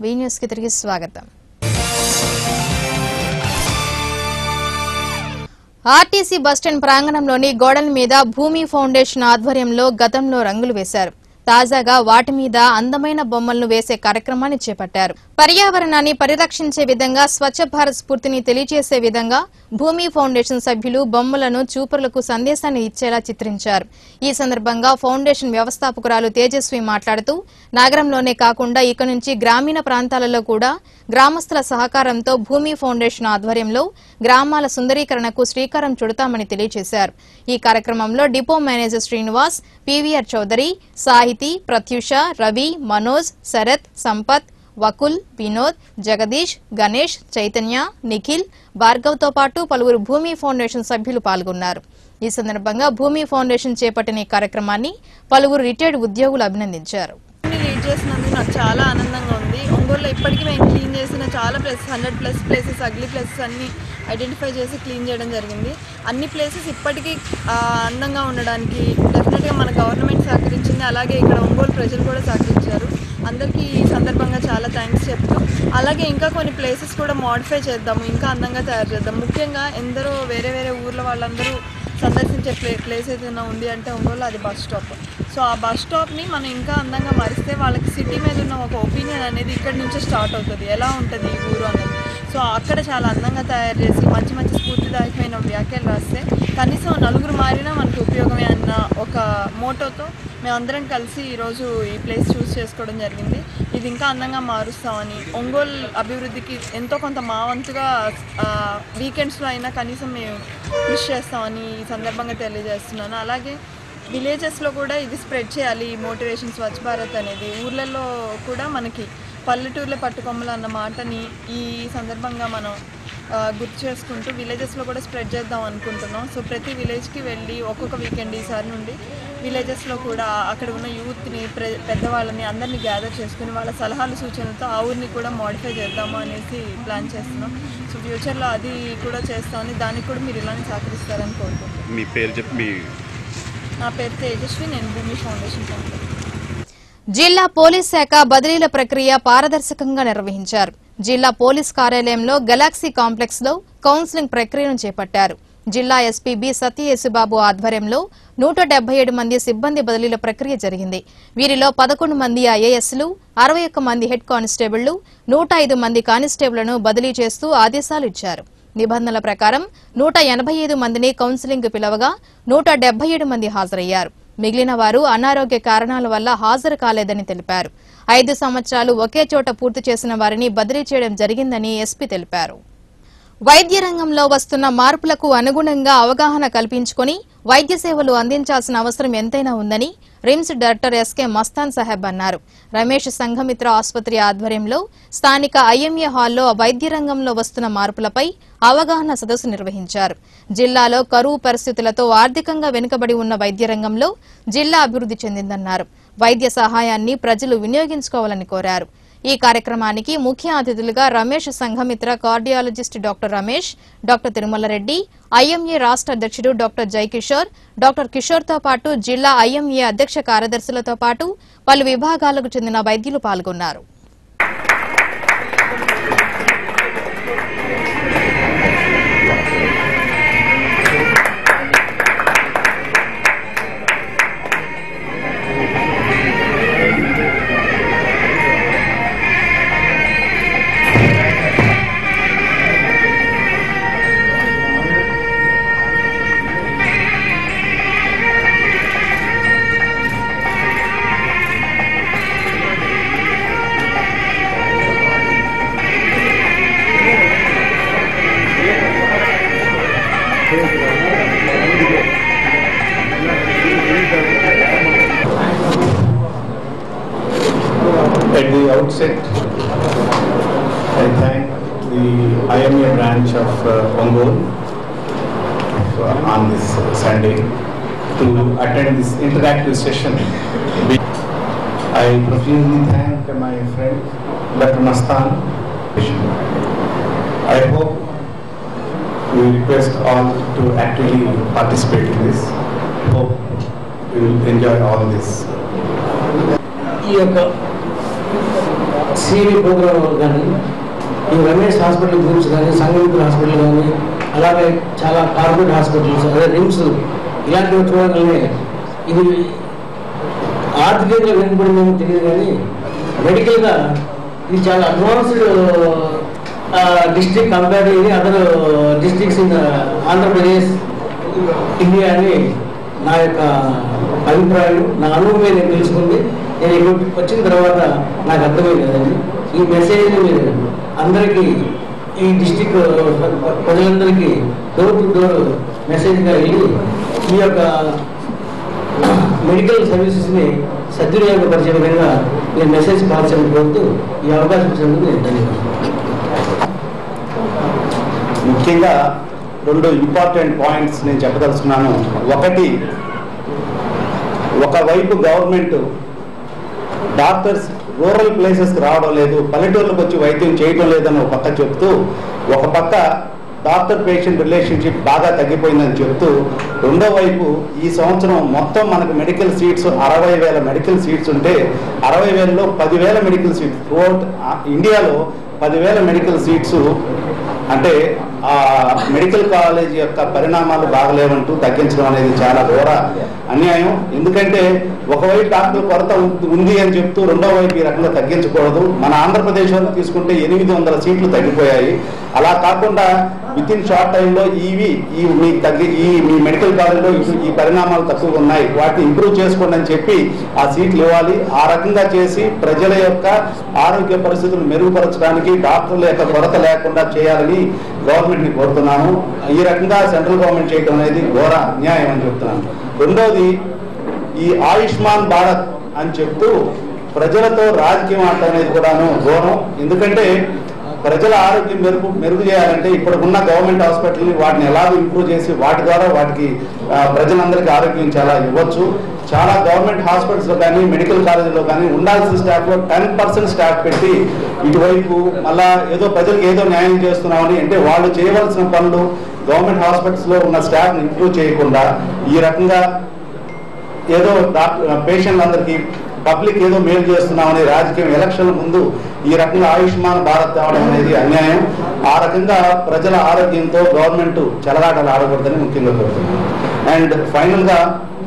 వి news కి తిరిగి స్వాగతం ఆర్టీసీ బస్టాండ్ ప్రాంగణంలోని గోడల మీద భూమి ఫౌండేషన్ ఆధ్వర్యంలో గతంలో రంగులు వేశారు తాజాగా వాటి మీద అందమైన బొమ్మలను వేసే కార్యక్రమాన్ని చేపట్టారు పర్యావరణాన్ని పరిరక్షించే విధంగా స్వచ్ఛ భారత్ స్ఫూర్తిని తెలియజేసే విధంగా భూమి ఫౌండేషన్ సభ్యులు బొమ్మలను చూపరులకు సందేశాన్ని ఇచ్చేలా చిత్రించారు ఈ సందర్భంగా ఫౌండేషన్ వ్యవస్థాపకురాలు తేజస్వి మాట్లాడుతూ నగరంలోనే కాకుండా ఇక నుంచి గ్రామీణ ప్రాంతాలలో కూడా గ్రామస్తుల సహకారంతో భూమి ఫౌండేషన్ ఆధ్వర్యంలో గ్రామాల సుందరీకరణకు శ్రీకారం చుడతామని తెలియజేశారు ఈ కార్యక్రమంలో depot manager Srinivas PVR Chowdary Sahithi Pratyusha Ravi Manoj Sarath Sampath Vakul Vinod Jagadish Ganesh Chaitanya Nikhil భార్గవ్తో పాటు పలువురు భూమి ఫౌండేషన్ సభ్యులు పాల్గొన్నారు ఈ సందర్భంగా భూమి ఫౌండేషన్ చేపట్టిన ఈ కార్యక్రమాన్ని పలువురు రిటైర్డ్ ఉద్యోగులు అభినందించారు ని లీడ్ చేసినందుకు నాకు చాలా ఆనందంగా ఉంది ఒంగోలులో ఇప్పటికీ మేము క్లీన్ చేసిన చాలా places hundred plus places ugly places అన్ని ఐడెంటిఫై చేసి క్లీన్ చేయడం జరిగింది అన్ని ప్లేసెస్ ఇప్పటికీ ఆ, అందంగా ఉండడానికి డెఫినెట్గా మన గవర్నమెంట్ సహకరించింది అలాగే ఇక్కడ ఒంగోలు ప్రజలు కూడా సహకరించారు అందరికీ ఈ సందర్భంగా చాలా థ్యాంక్స్ చెప్తూ అలాగే ఇంకా కొన్ని ప్లేసెస్ కూడా మోడిఫై చేద్దాము ఇంకా అందంగా తయారు చేద్దాం ముఖ్యంగా ఎందరో వేరే వేరే ఊర్ల వాళ్ళందరూ సందర్శించే ప్లే ప్లేస్ ఏదైనా ఉంది అంటే ఒంగోలు అది బస్ స్టాప్ సో ఆ బస్ స్టాప్ని మనం ఇంకా అందంగా మారిస్తే వాళ్ళకి సిటీ మీద ఉన్న ఒక ఒపీనియన్ అనేది ఇక్కడి నుంచే స్టార్ట్ అవుతుంది ఎలా ఉంటుంది ఈ ఊరు అనేది సో అక్కడ చాలా అందంగా తయారు చేసి మంచి మంచి స్ఫూర్తిదాయకమైన వ్యాఖ్యలు రాస్తే కనీసం నలుగురు మారినా మనకి ఉపయోగమే అన్న ఒక మోటోతో మేమందరం కలిసి ఈరోజు ఈ ప్లేస్ చూస్ చేసుకోవడం జరిగింది ఇది ఇంకా అందంగా మారుస్తామని ఒంగోలు అభివృద్ధికి ఎంతో కొంత మా వంతుగా వీకెండ్స్లో అయినా కనీసం మేము కృషి చేస్తామని ఈ సందర్భంగా తెలియజేస్తున్నాను అలాగే విలేజెస్లో కూడా ఇది స్ప్రెడ్ చేయాలి ఈ మోటివేషన్ స్వచ్ఛ భారత్ అనేది ఊర్లలో కూడా మనకి పల్లెటూర్ల పట్టుకొమ్మలు అన్న మాటని ఈ సందర్భంగా మనం ఆ, గుర్తు చేసుకుంటూ విలేజెస్లో కూడా స్ప్రెడ్ చేద్దాం అనుకుంటున్నాం సో ప్రతి విలేజ్కి వెళ్ళి ఒక్కొక్క వీకెండ్ ఈసారి నుండి విలేజెస్లో కూడా అక్కడ ఉన్న యూత్ని ప్రె పెద్దవాళ్ళని అందరినీ గ్యాదర్ చేసుకుని వాళ్ళ సలహాలు సూచనలతో ఆ ఊరిని కూడా మోడిఫై చేద్దాము అనేసి ప్లాన్ చేస్తున్నాం సో ఫ్యూచర్లో అది కూడా చేస్తామని దానికి కూడా మీరు ఇలానే సహకరిస్తారని కోరుకుంటున్నాను మీ పేరు చెప్పి మీ నా పేరు తేజస్వి నేను భూమి ఫౌండేషన్ ఫౌండర్ జిల్లా పోలీస్ శాఖ బదిలీల ప్రక్రియ పారదర్శకంగా నిర్వహించారు జిల్లా పోలీస్ కార్యాలయంలో గెలాక్సీ కాంప్లెక్స్ లో కౌన్సిలింగ్ ప్రక్రియను చేపట్టారు జిల్లా ఎస్పీ బి సత్యయేసుబాబు ఆధ్వర్యంలో నూట డెబ్బై ఏడు మంది సిబ్బంది బదిలీల ప్రక్రియ జరిగింది వీరిలో పదకొండు మంది ఐఏఎస్లు అరవై ఒక్క మంది హెడ్ కానిస్టేబుళ్లు నూట ఐదు మంది కానిస్టేబుళ్లను బదిలీ చేస్తూ ఆదేశాలు ఇచ్చారు నిబంధనల ప్రకారం నూట ఎనభై ఐదు మందిని కౌన్సిలింగ్ పిలవగా నూట డెబ్బై ఏడు మంది హాజరయ్యారు మిగిలిన వారు అనారోగ్య కారణాల వల్ల హాజరు కాలేదని తెలిపారు ఐదు సంవత్సరాలు ఒకే చోట పూర్తి చేసిన వారిని బదిలీ చేయడం జరిగిందని ఎస్పీ తెలిపారు వైద్య రంగంలో వస్తున్న మార్పులకు అనుగుణంగా అవగాహన కల్పించుకొని వైద్య సేవలు అందించాల్సిన అవసరం ఎంతైనా ఉందని RIMS director SK Mastan Saheb అన్నారు రమేష్ సంఘమిత్ర ఆసుపత్రి ఆధ్వర్యంలో స్థానిక ఐఎంఏ హాల్లో వైద్య రంగంలో వస్తున్న మార్పులపై అవగాహన సదస్సు నిర్వహించారు జిల్లాలో కరువు పరిస్థితులతో ఆర్థికంగా వెనుకబడి ఉన్న వైద్య రంగంలో జిల్లా అభివృద్ధి చెందిందన్నారు వైద్య సహాయాన్ని ప్రజలు వినియోగించుకోవాలని కోరారు ఈ కార్యక్రమానికి ముఖ్య అతిథులుగా Ramesh Sanghamitra cardiologist doctor Ramesh doctor Tirumala Reddy IMA రాష్ట్ర అధ్యక్షుడు డాక్టర్ జయకిషోర్ డాక్టర్ కిషోర్తో పాటు జిల్లా ఐఎంఏ అధ్యక్ష కార్యదర్శులతో పాటు పలు విభాగాలకు చెందిన వైద్యులు పాల్గొన్నారు At the outset, I thank the IMA branch of uh, Ongole uh, on this Sunday to attend this interactive session. I profusely thank my friend Dr. Mastan. I hope we request all to actively participate in this. Hope we will enjoy all this. ఈ యొక్క CV programme వాళ్ళు కానీ ఈ Ramesh hospital groups కానీ Sanghamitra hospital కానీ అలాగే చాలా corporate hospitals అదే రిమ్స్ ఇలాంటివి చూడగానే ఇది ఆర్థికంగా వెనుకబడిందేమో తెలియదు కానీ మెడికల్గా ఇది చాలా అడ్వాన్స్డ్ డిస్ట్రిక్ట్ కంపేర్ ఇది other districts in Andhra Pradesh India అని నా యొక్క అభిప్రాయం నా అనుభవం మీద నేను తెలుసుకుంది నేను ఇక్కడికి వచ్చిన తర్వాత నాకు అర్థమైంది కదండి ఈ మెసేజ్ని మీరు అందరికీ ఈ డిస్టిక్ ప్రజలందరికీ డోర్ టు డోర్ మెసేజ్గా వెళ్ళి ఈ యొక్క మెడికల్ సర్వీసెస్ని సద్వినియోగపరిచే విధంగా నేను మెసేజ్ పాల్చని కోరుతూ ఈ అవకాశం ఇచ్చినందుకు నేను ధన్యవాదాలు ముఖ్యంగా రెండు ఇంపార్టెంట్ పాయింట్స్ నేను చెప్పదలుచుకున్నాను ఒకటి ఒకవైపు గవర్నమెంట్ డాక్టర్స్ రూరల్ ప్లేసెస్కి రావడం లేదు పల్లెటూర్లకు వచ్చి వైద్యం చేయడం లేదని ఒక పక్క చెప్తూ ఒక పక్క డాక్టర్ పేషెంట్ రిలేషన్షిప్ బాగా తగ్గిపోయిందని చెప్తూ రెండో వైపు ఈ సంవత్సరం మొత్తం మనకు మెడికల్ సీట్స్ అరవై వేల మెడికల్ సీట్స్ ఉంటే అరవై వేలలో పదివేల మెడికల్ సీట్స్ త్రూఅవుట్ ఇండియాలో పదివేల మెడికల్ సీట్స్ అంటే ఆ మెడికల్ కాలేజ్ యొక్క పరిణామాలు బాగలేవంటూ తగ్గించడం అనేది చాలా ఘోర అన్యాయం ఎందుకంటే ఒకవైపు డాక్టర్ కొరత ఉం- ఉంది అని చెప్తూ రెండో వైపు ఈ రకంగా తగ్గించకూడదు మన ఆంధ్రప్రదేశ్లో తీసుకుంటే ఎనిమిది వందల సీట్లు తగ్గిపోయాయి అలా కాకుండా విత్ ఇన్ షార్ట్ టైంలో ఇవి ఈ మీ తగ్గి ఈ మీ మెడికల్ కాలేజ్లో ఇటు- ఈ పరిణామాలు తక్కువగా ఉన్నాయి వాటిని ఇంప్రూవ్ చేసుకోండి అని చెప్పి ఆ సీట్లు ఇవ్వాలి ఆ రకంగా చేసి ప్రజల యొక్క ఆరోగ్య పరిస్థితులు మెరుగుపరచడానికి డాక్టర్ల యొక్క కొరత లేకుండా చేయాలని గవర్నమెంట్ని కోరుతున్నాను ఈ రకంగా సెంట్రల్ గవర్నమెంట్ చేయడం అనేది ఘోర అన్యాయం అని చెప్తున్నాను రెండోది ఈ ఆయుష్మాన్ భారత్ అని చెప్తూ ప్రజలతో రాజకీయం ఆడటం అనేది కూడాను ఘోరం ఎందుకంటే ప్రజల ఆరోగ్యం మెరుగు మెరుగు చేయాలంటే ఇప్పుడున్న గవర్నమెంట్ హాస్పిటల్ని వాటిని ఎలాగో ఇంప్రూవ్ చేసి వాటి ద్వారా వాటికి ఆ, ప్రజలందరికీ ఆరోగ్యం చాలా ఇవ్వచ్చు చాలా గవర్నమెంట్ హాస్పిటల్స్లో కానీ మెడికల్ కాలేజీలో కానీ ఉండాల్సిన స్టాఫ్లో టెన్ పర్సెంట్ స్టాఫ్ పెట్టి ఇటువైపు మళ్ళా ఏదో ప్రజలకు ఏదో న్యాయం చేస్తున్నామని అంటే వాళ్ళు చేయవలసిన పనులు గవర్నమెంట్ హాస్పిటల్స్లో ఉన్న స్టాఫ్ని ఇంప్రూవ్ చేయకుండా ఈ రకంగా ఏదో డాక్టర్ పేషెంట్లందరికీ పబ్లిక్ ఏదో మేలు చేస్తున్నామని రాజకీయం ఎలక్షన్ల ముందు ఈ రకంగా ఆయుష్మాన్ భారత్ తేవడం అనేది అన్యాయం ఆ రకంగా ప్రజల ఆరోగ్యంతో గవర్నమెంట్ చెలగాటలు ఆడకూడదని ముఖ్యంగా కోరుతున్నాను అండ్ ఫైనల్గా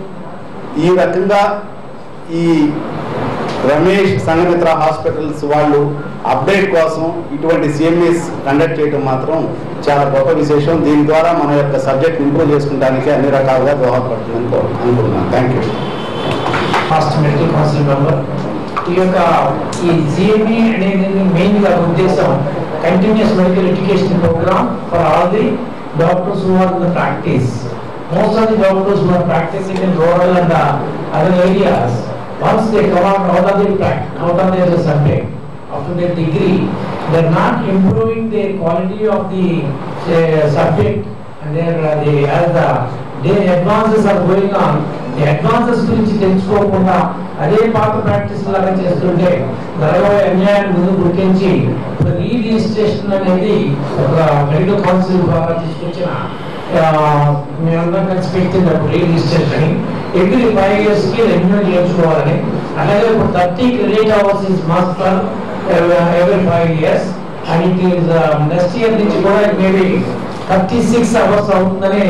ఈ రకంగా ఈ రమేష్ సంఘమిత్ర హాస్పిటల్స్ వాళ్ళు అప్డేట్ కోసం ఇటువంటి సిఎంఎస్ కండక్ట్ చేయడం మాత్రం చాలా గొప్ప విశేషం దీని ద్వారా మన యొక్క సబ్జెక్ట్ ఇంప్రూవ్ చేసుకుంటానికి అన్ని రకాలుగా దోహదపడుతుందని కోరు- అనుకుంటున్నాను thank you past medical council member ఈ యొక్క ఈ జిఎంఈ అనేది మెయిన్ గా ఉద్దేశం continuous medical education program for all the doctors who are in the practice most of the doctors who are practicing in rural and other areas once they come out out of the out of their subject after their degree, they're not improving the quality of the uh, subject and they're, uh, they, as the day advances are going on, the advances గురించి తెలుసుకోకుండా అదే పాత practice లాగా చేస్తుంటే జరగబోయే అన్యాయాన్ని ముందు గుర్తించి ఇప్పుడు రీ రిజిస్ట్రేషన్ అనేది ఒక మెడికల్ కౌన్సిల్ ద్వారా తీసుకొచ్చిన ఆ, మేమందరం కలిసి పెట్టినప్పుడు re registration every five years కి రెన్యూ చేయించుకోవాలని అలాగే ఇప్పుడు thirty credit hours is must for every five years and it is uh, next year నుంచి కూడా మేబీ థర్టీ సిక్స్ అవర్స్ అవుతుందని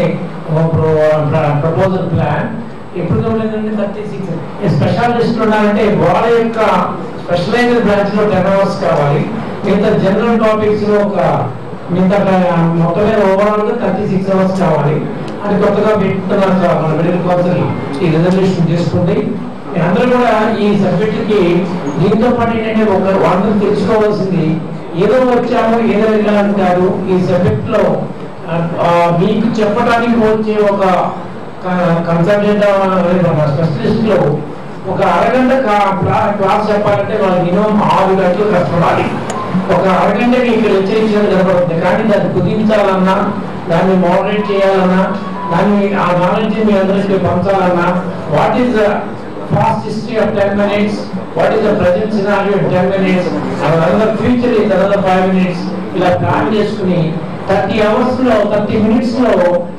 ప్రపోజల్ ప్లాన్ ఎప్పుడు కంప్లైంట్ థర్టీ సిక్స్ స్పెషాలిస్ట్ ఉన్నారంటే వాళ్ళ యొక్క స్పెషలైజ్డ్ బ్రాంచ్ లో టెన్ అవర్స్ కావాలి మిగతా జనరల్ టాపిక్స్ లో ఒక మిగతా మొత్తం మీద ఓవరాల్ గా థర్టీ సిక్స్ అవర్స్ కావాలి అది కొత్తగా పెట్టుకున్నారు మన మెడికల్ కౌన్సిల్ ఈ రిజర్వేషన్ చేసుకుంది అందరూ కూడా ఈ సబ్జెక్ట్ కి దీంతో పాటు ఏంటంటే ఒక వాళ్ళని తెలుసుకోవాల్సింది ఏదో వచ్చాము ఏదో వెళ్ళాలని కాదు ఈ సబ్జెక్ట్ లో ఆ, ఆ, మీకు చెప్పడానికి వచ్చే ఒక కన్సల్టెంట్ స్పెషలిస్ట్ లో ఒక అరగంట కా- క్లా- క్లాస్ చెప్పాలంటే వాళ్ళు మినిమం ఆరు గంటలు కష్టపడాలి ఒక అరగంట మీకు హెచ్చరించినట్టు కనపడుతుంది కానీ దాన్ని కుదించాలన్నా దాన్ని మోడరేట్ చేయాలన్నా దాన్ని ఆ నాలెడ్జ్ మీ అందరికీ పంచాలన్నా what is past history of 10 minutes, what is the present scenario in 10 minutes, and another future is another 5 minutes, ఇలా ప్లాన్ చేసుకుని థర్టీ అవర్స్ లో థర్టీ మినిట్స్ లో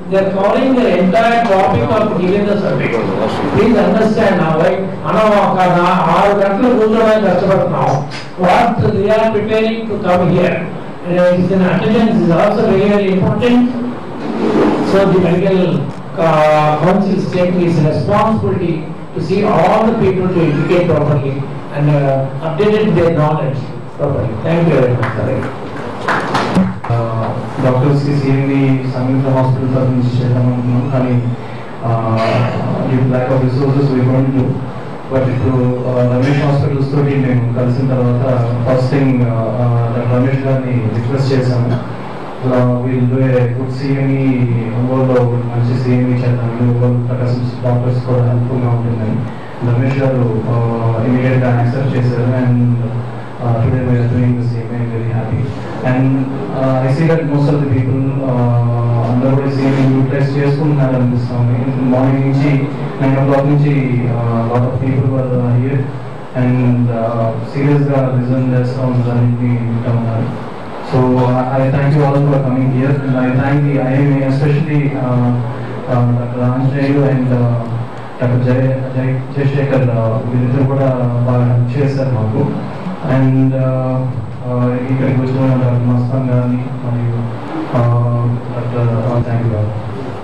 they are covering the entire topic of giving the survey. Please understand now, right? మనం ఒక నా- ఆరు గంటలు కూర్చోడానికి కష్టపడుతున్నాం. What they are preparing to come here. And it's an attendance is also very, very important. So the medical uh, council is taking its responsibility to see all the people to educate properly and uh, updated their knowledge properly. Thank you very much. Thank you. డాక్టర్స్కి CMD Samyukta hospital తరఫు నుంచి చేద్దాం అనుకున్నాం కానీ due lack of resources we going to but ఇప్పుడు ఆ, Ramesh hospitals తోటి మేము కలిసిన తర్వాత ఫస్ట్ థింగ్ డాక్టర్ రమేష్ గారిని రిక్వెస్ట్ చేశాము వీళ్ళు గుడ్ సీఎంఈ ఒంగోలులో మంచి సీఎంఈ చేద్దాం ఒంగోలు ప్రకాశం డాక్టర్స్ కూడా హెల్ప్ఫుల్గా ఉంటుందని రమేష్ గారు ఇమీడియట్గా యాక్సెప్ట్ చేశారు and uh, today we are doing the same. I'm very happy. And uh, I see that most of the people uh, అందరూ కూడా సేమ్ యూటిలైజ్ చేసుకుంటున్నారు అనిపిస్తుంది మార్నింగ్ నుంచి నైన్ ఓ క్లాక్ నుంచి lot of people were here and సీరియస్గా రిజన్ చేస్తూ ఉన్నారు అన్నింటినీ వింటూ ఉన్నారు so I thank you all for coming here and I thank the IMA especially doctor Anjaneyulu and doctor Jaya Jaya Jayashekar వీళ్ళిద్దరు కూడా బాగా హెల్ప్ చేశారు మాకు అండ్ ఇక్కడికి వచ్చిన డాక్టర్ మస్తాన్ గారిని మరియు డాక్టర్ థ్యాంక్ యూ గారు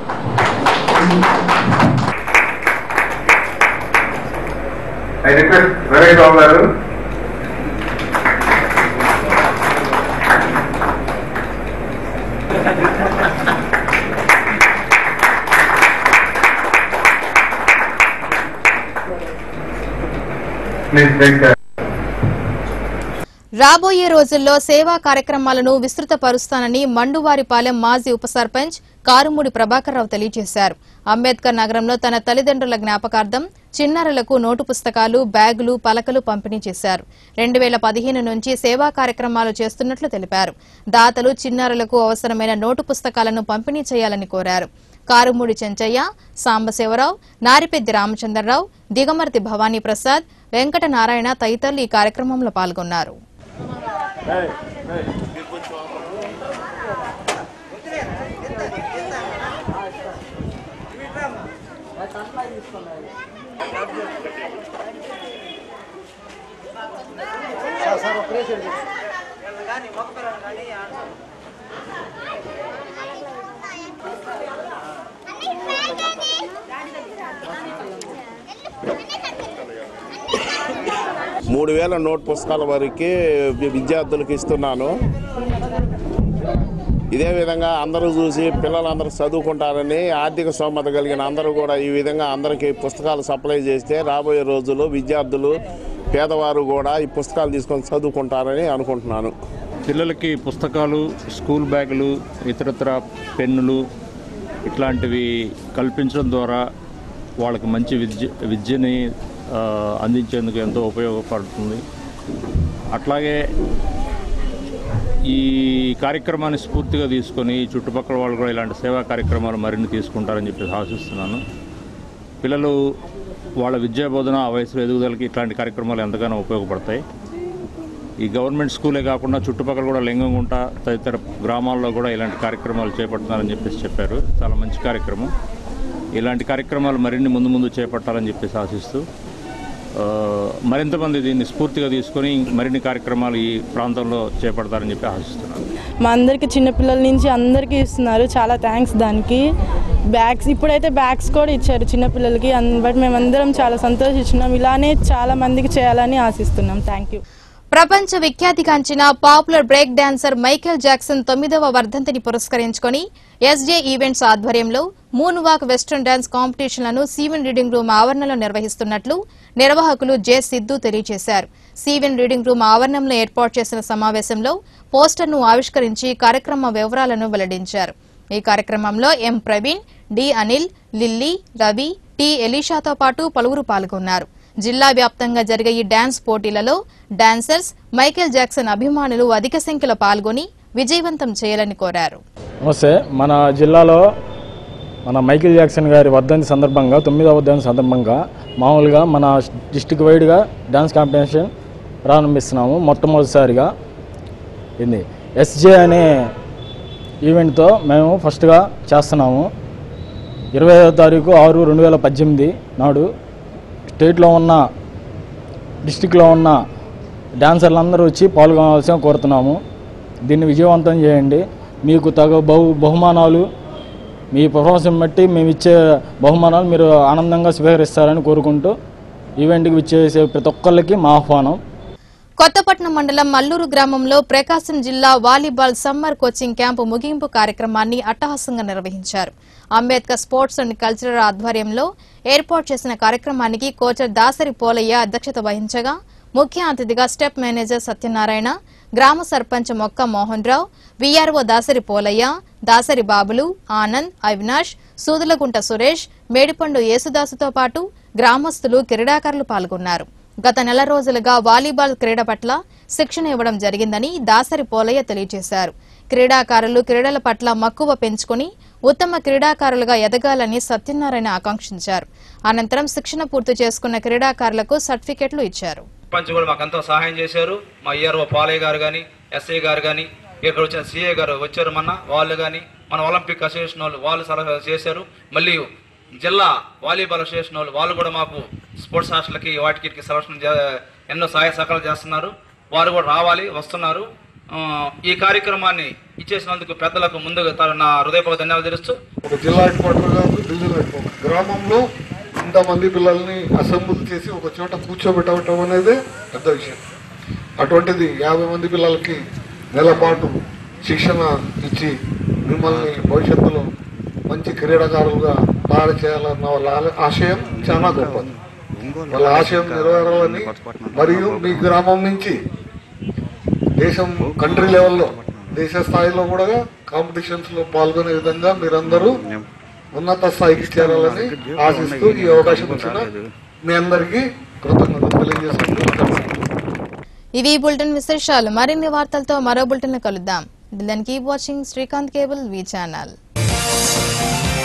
ఐ రిక్వెస్ట్ రమేష్ బాబు గారు ప్లీజ్ టేక్ రాబోయే రోజుల్లో సేవా కార్యక్రమాలను విస్తృతపరుస్తానని మండువారిపాలెం మాజీ ఉప సర్పంచ్ కారుమూడి ప్రభాకర్రావు తెలియజేశారు అంబేద్కర్ నగరంలో తన తల్లిదండ్రుల జ్ఞాపకార్థం చిన్నారులకు నోటు పుస్తకాలు బ్యాగులు పలకలు పంపిణీ చేశారు రెండు వేల పదిహేను నుంచి సేవా కార్యక్రమాలు చేస్తున్నట్లు తెలిపారు దాతలు చిన్నారులకు అవసరమైన నోటు పుస్తకాలను పంపిణీ చేయాలని కోరారు కారుమూడి చెంచయ్య సాంబశివరావు నారిపెద్ది రామచంద్రరావు దిగమర్తి భవానీ ప్రసాద్ వెంకట నారాయణ తదితరులు ఈ కార్యక్రమంలో పాల్గొన్నారు మూడు వేల నోట్ పుస్తకాల వరకు వి- విద్యార్థులకు ఇస్తున్నాను ఇదే విధంగా అందరూ చూసి పిల్లలందరూ చదువుకుంటారని ఆర్థిక స్తోమత కలిగిన అందరూ కూడా ఈ విధంగా అందరికీ పుస్తకాలు సప్లై చేస్తే రాబోయే రోజుల్లో విద్యార్థులు పేదవారు కూడా ఈ పుస్తకాలు తీసుకొని చదువుకుంటారని అనుకుంటున్నాను పిల్లలకి పుస్తకాలు స్కూల్ బ్యాగులు ఇతరత్ర పెన్నులు ఇట్లాంటివి కల్పించడం ద్వారా వాళ్ళకి మంచి విద్య విద్యని ఆ, అందించేందుకు ఎంతో ఉపయోగపడుతుంది అట్లాగే ఈ కార్యక్రమాన్ని స్ఫూర్తిగా తీసుకొని చుట్టుపక్కల వాళ్ళు కూడా ఇలాంటి సేవా కార్యక్రమాలు మరిన్ని తీసుకుంటారని చెప్పి ఆశిస్తున్నాను పిల్లలు వాళ్ళ విద్యా బోధన ఆ వయసులో ఎదుగుదలకి ఇట్లాంటి కార్యక్రమాలు ఎంతగానో ఉపయోగపడతాయి ఈ గవర్నమెంట్ స్కూలే కాకుండా చుట్టుపక్కల కూడా లింగంగుంట తదితర గ్రామాల్లో కూడా ఇలాంటి కార్యక్రమాలు చేపడుతున్నారని చెప్పేసి చెప్పారు చాలా మంచి కార్యక్రమం ఇలాంటి కార్యక్రమాలు మరిన్ని ముందు ముందు చేపట్టాలని చెప్పేసి ఆశిస్తూ ఆ, మరింతమంది దీన్ని స్ఫూర్తిగా తీసుకొని మరిన్ని కార్యక్రమాలు ఈ ప్రాంతంలో చేపడతారని చెప్పి ఆశిస్తున్నాను మా అందరికి చిన్నపిల్లల నుంచి అందరికీ ఇస్తున్నారు చాలా థ్యాంక్స్ దానికి బ్యాగ్స్ ఇప్పుడైతే బ్యాగ్స్ కూడా ఇచ్చారు చిన్నపిల్లలకి అన్- బట్ మేమందరం చాలా సంతోషించున్నాం ఇలానే చాలా మందికి చేయాలని ఆశిస్తున్నాం థ్యాంక్ యూ ప్రపంచ విఖ్యాతిగాంచిన popular break dancer Michael Jackson తొమ్మిదవ వర్ధంతిని పురస్కరించుకొని ఎస్జే ఈవెంట్స్ ఆధ్వర్యంలో మూన్ వాక్ వెస్టర్న్ డాన్స్ కాంపిటీషన్లను సీవెన్ రీడింగ్ రూమ్ ఆవరణలో నిర్వహిస్తున్నట్లు నిర్వాహకులు జె సిద్దు తెలియజేశారు సీవెన్ రీడింగ్ రూమ్ ఆవరణంలో ఏర్పాటు చేసిన సమావేశంలో పోస్టర్ను ఆవిష్కరించి కార్యక్రమ వివరాలను వెల్లడించారు ఈ కార్యక్రమంలో M Praveen D Anil Lily Ravi T ఎలీషాతో పాటు పలువురు పాల్గొన్నారు జిల్లా వ్యాప్తంగా జరిగే ఈ డాన్స్ పోటీలలో డాన్సర్స్ మైకేల్ జాక్సన్ అభిమానులు అధిక సంఖ్యలో పాల్గొని విజయవంతం చేయాలని కోరారు నమస్తే మన జిల్లాలో మన మైకిల్ జాక్సన్ గారి వర్ధంతి సందర్భంగా తొమ్మిదవ వర్ధంతి సందర్భంగా మామూలుగా మన డిస్టిక్ వైడ్గా డ్యాన్స్ కాంపిటీషన్ ప్రారంభిస్తున్నాము మొట్టమొదటిసారిగా ఇది ఎస్జే అనే ఈవెంట్తో మేము ఫస్ట్గా చేస్తున్నాము ఇరవై ఐదో తారీఖు ఆరు రెండు వేల పద్దెనిమిది నాడు స్టేట్లో ఉన్న డిస్టిక్లో ఉన్న డాన్సర్లందరూ వచ్చి పాల్గొనాల్సిన కోరుతున్నాము దీన్ని విజయవంతం చేయండి మీకు తగు బహు బహుమానాలు మీ పర్ఫార్మెన్స్ బట్టి మేము ఇచ్చే బహుమానాలు మీరు ఆనందంగా స్వీకరిస్తారని కోరుకుంటూ ఈవెంట్కి విచ్చేసే ప్రతి ఒక్కళ్ళకి మా ఆహ్వానం కొత్తపట్నం మండలం మల్లూరు గ్రామంలో ప్రకాశం జిల్లా వాలీబాల్ సమ్మర్ కోచింగ్ క్యాంపు ముగింపు కార్యక్రమాన్ని అట్టహాసంగా నిర్వహించారు అంబేద్కర్ స్పోర్ట్స్ అండ్ కల్చరల్ ఆధ్వర్యంలో ఏర్పాటు చేసిన కార్యక్రమానికి కోచర్ దాసరి పోలయ్య అధ్యక్షత వహించగా ముఖ్య అతిథిగా స్టెప్ మేనేజర్ సత్యనారాయణ గ్రామ సర్పంచ్ మొక్క మోహన్ రావు వీఆర్ఓ దాసరి పోలయ్య దాసరి బాబులు ఆనంద్ అవినాష్ సూదులగుంట సురేష్ మేడిపండు యేసుదాసుతో పాటు గ్రామస్తులు క్రీడాకారులు పాల్గొన్నారు గత నెల రోజులుగా వాలీబాల్ క్రీడ పట్ల శిక్షణ ఇవ్వడం జరిగిందని దాసరి పోలయ్య తెలియజేశారు క్రీడాకారులు క్రీడల పట్ల మక్కువ పెంచుకుని ఉత్తమ క్రీడాకారులుగా ఎదగాలని సత్యనారాయణ ఆకాంక్షించారు అనంతరం శిక్షణ పూర్తి చేసుకున్న క్రీడాకారులకు సర్టిఫికెట్లు ఇచ్చారు పంచ్ కూడా మాకు ఎంతో సహాయం చేశారు మా ఈఆర్ఓ పాలయ్య గారు కానీ ఎస్ఐ గారు కానీ ఇక్కడ వచ్చిన సిఏ గారు వచ్చారు మొన్న వాళ్ళు కానీ మన ఒలింపిక్ అసోసియేషన్ వాళ్ళు వాళ్ళు సలహా చేశారు మళ్ళీ జిల్లా వాలీబాల్ అసోసియేషన్ వాళ్ళు వాళ్ళు కూడా మాకు స్పోర్ట్స్ హాస్టల్కి వాటికి వీటికి సెలక్షన్ చే- ఎన్నో సహాయ సహకారాలు చేస్తున్నారు వారు కూడా రావాలి వస్తున్నారు ఆ, ఈ కార్యక్రమాన్ని ఇచ్చేసినందుకు పెద్దలకు ముందుగా త- నా హృదయపూర్వక ధన్యవాదాలు తెలుస్తూ ఒక జిల్లా హెడ్ క్వార్టర్ కాదు డివిజన్ హెడ్ క్వార్టర్ గ్రామంలో ఇంతమంది పిల్లల్ని అసెంబుల్ చేసి ఒక చోట కూర్చోబెట్టడం అనేది పెద్ద విషయం అటువంటిది యాభై మంది పిల్లలకి నెల పాటు శిక్షణ ఇచ్చి మిమ్మల్ని భవిష్యత్తులో మంచి క్రీడాకారులుగా తయారు చేయాలన్న వాళ్ళ ఆ- ఆశయం చాలా గొప్పది వాళ్ళ ఆశయం నెరవేరాలని మరియు మీ గ్రామం నుంచి దేశం కంట్రీ లెవెల్లో దేశ స్థాయిలో కూడా కాంపిటీషన్స్ లో పాల్గొనే విధంగా మీరందరూ ఉన్నత స్థాయికి చేరాలని ఆశిస్తూ ఈ అవకాశం ఇచ్చిన మీ అందరికీ కృతజ్ఞతలు తెలియజేసుకుంటూ ఇవి ఈ బులెటిన్ విశేషాలు మరిన్ని వార్తలతో మరో బులెటిన్ కలుద్దాం దానికి watching Srikanth cable V channel